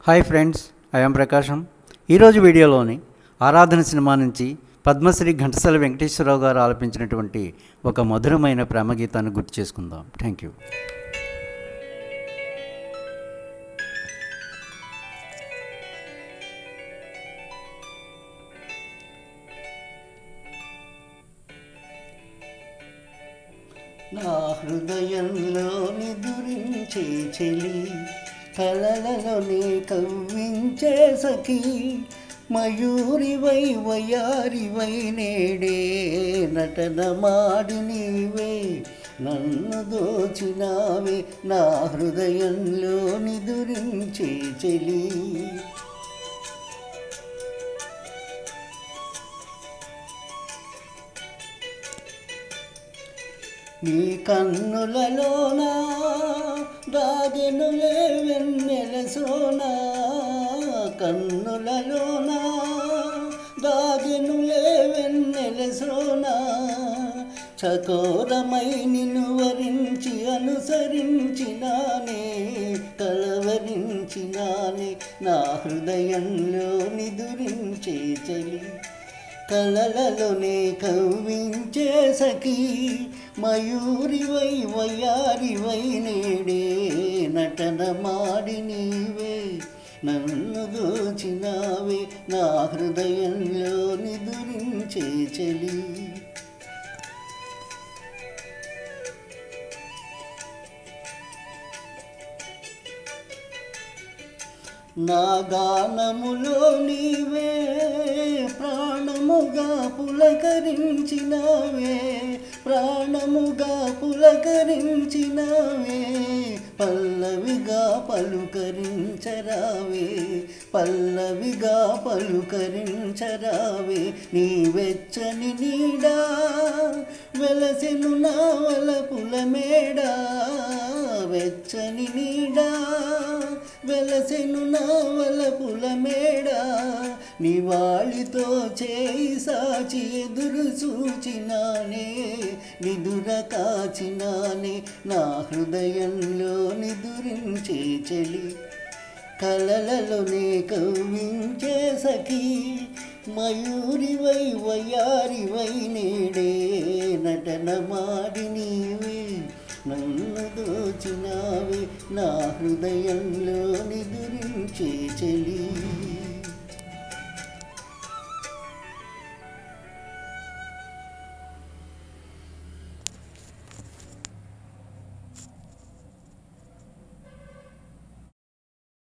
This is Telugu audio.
హాయ్ ఫ్రెండ్స్ ఐఎమ్ ప్రకాశం ఈరోజు వీడియోలోని ఆరాధన సినిమా నుంచి పద్మశ్రీ ఘంటసాల వెంకటేశ్వరరావు గారు ఆలపించినటువంటి ఒక మధురమైన ప్రేమ గీతాన్ని గుర్తు చేసుకుందాం థ్యాంక్ యూ నా హృదయంలో నిదురించే చెలి కలలలోనే కవ్వించే సఖి మయూరివై వయారివై నేడే నటన మాడి నీవే నన్ను దోచినావే నా హృదయంలో నిదురించే చెలి నీ కన్నులలోనా దాగెనులే వెన్నెల సోనా కన్నులలోనా దాగెనులే వెన్నెల సోనా చకోరమై నిన్ను వరించి అనుసరించినానే కలవరించినానే నా హృదయంలో నిదురించే చలి కలలలోనే కవ్వించే సఖి మయూరివై వయారివై నేడే నటన మాడి నీవే నన్ను దోచినావే నా హృదయంలో నిదురించే చలి నా గానములో నీవే ప్రాణముగా పులకరించినవే ప్రాణముగా పులకరించినవే పల్లవిగా పలుకరించరావే పల్లవిగా పలుకరించరావే నీ వెచ్చని నీడా వెలసెను నా వలపుల మేడా వెచ్చని నీడా వెలసెను నావలపుల మేడ నివాళితో చేయి సాచి ఎదురు చూచినానే నిదుర కాచినానే నా హృదయంలో నిదురించే చెలి కలలలోనే కవ్వించే సఖి మయూరివై వయారివై నేడే నటన మాడి నీవే నన్ను దోచినావే నా హృదయంలో నిదురించే చెలి